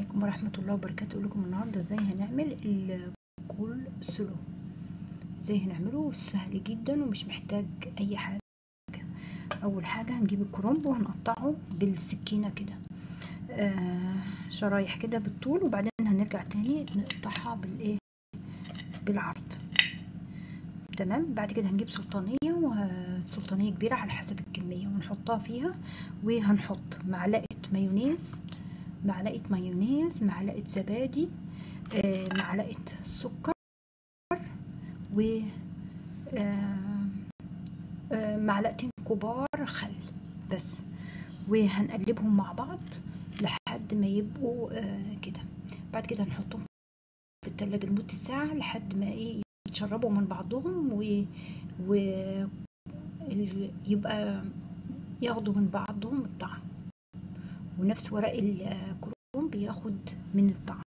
عليكم ورحمة الله وبركاته أقول لكم النهاردة ازاي هنعمل الكول سلو ازاي هنعمله سهل جدا ومش محتاج أي حاجة أول حاجة هنجيب الكرنب وهنقطعه بالسكينة كده آه شرايح كده بالطول وبعدين هنرجع تاني نقطعها بالايه بالعرض تمام بعد كده هنجيب سلطانية وسلطانية كبيرة على حسب الكمية ونحطها فيها وهنحط معلقة مايونيز معلقة مايونيز معلقة زبادي آه معلقة سكر و آه آه معلقتين كبار خل بس وهنقلبهم مع بعض لحد ما يبقوا آه كده بعد كده هنحطهم في التلاجة لمدة ساعة لحد ما ايه يتشربوا من بعضهم و, و... يبقى ياخدوا من بعضهم الطعم ونفس ورق الكرنب بياخد من الطعم